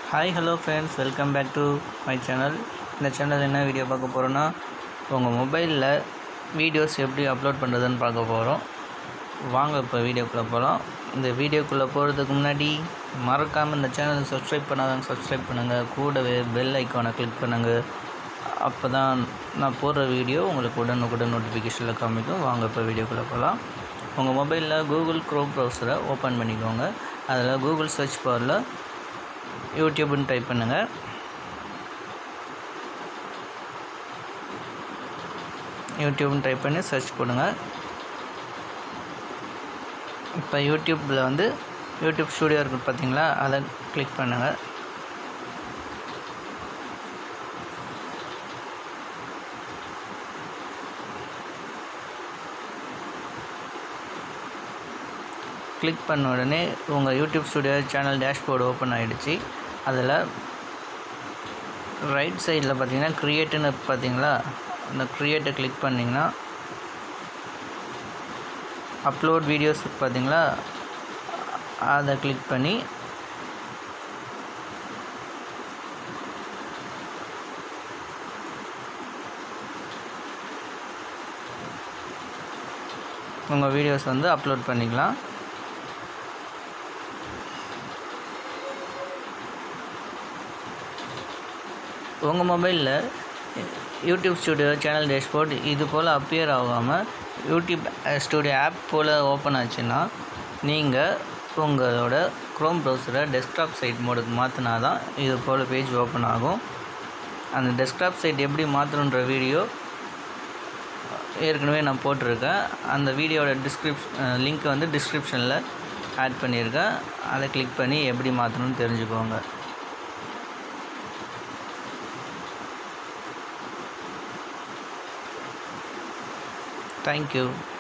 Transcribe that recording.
Hi hello friends welcome back to my channel இந்த channel என்ன video பார்க்க போகிறோன்னா உங்கள் மொபைலில் வீடியோஸ் எப்படி அப்லோட் பண்ணுறதுன்னு பார்க்க போகிறோம் வாங்க இப்போ வீடியோக்குள்ளே போகலாம் இந்த வீடியோக்குள்ளே போகிறதுக்கு முன்னாடி மறக்காமல் இந்த சேனலை சப்ஸ்கிரைப் பண்ணாதவங்க சப்ஸ்கிரைப் பண்ணுங்கள் கூடவே பெல் ஐக்கானை கிளிக் பண்ணுங்கள் அப்போ தான் நான் போடுற வீடியோ உங்களுக்கு உடனுக்குடன் நோட்டிஃபிகேஷனில் காமிக்கும் வாங்க இப்போ வீடியோக்குள்ளே போகலாம் உங்கள் மொபைலில் கூகுள் க்ரோம் ப்ரௌசரை ஓப்பன் பண்ணிக்கோங்க அதில் கூகுள் சர்ச் பாரில் யூடியூப்னு டைப் பண்ணுங்கள் யூடியூப்னு டைப் பண்ணி சர்ச் பண்ணுங்க இப்போ யூடியூப்பில் வந்து யூடியூப் ஸ்டூடியோ இருக்குது பார்த்தீங்களா அதை கிளிக் பண்ணுங்கள் கிளிக் பண்ண உடனே உங்கள் YouTube studio channel dashboard open ஆகிடுச்சு அதில் ரைட் சைடில் பார்த்தீங்கன்னா க்ரியேட்டுன்னு பார்த்தீங்களா அந்த க்ரியேட்டை கிளிக் பண்ணிங்கன்னா அப்லோட் வீடியோஸ் பார்த்தீங்களா அதை கிளிக் பண்ணி உங்கள் வீடியோஸ் வந்து அப்லோட் பண்ணிக்கலாம் உங்கள் மொபைலில் யூடியூப் ஸ்டுடியோ சேனல் டேஷ்போர்ட் இது போல் அப்பியர் ஆகாமல் யூடியூப் ஸ்டுடியோ ஆப் போல் ஓப்பன் ஆச்சுன்னா நீங்கள் உங்களோட க்ரோம் ப்ரௌசரை டெஸ்க்டாப் சைட் மோடுக்கு மாற்றினா தான் இது போல் பேஜ் ஓப்பன் ஆகும் அந்த டெஸ்க்டாப் சைட் எப்படி மாற்றணுன்ற வீடியோ ஏற்கனவே நான் போட்டிருக்கேன் அந்த வீடியோட டிஸ்கிரிப்ஷன் லிங்க் வந்து டிஸ்கிரிப்ஷனில் ஆட் பண்ணியிருக்கேன் அதை கிளிக் பண்ணி எப்படி மாற்றணும்னு தெரிஞ்சுக்கோங்க Thank you.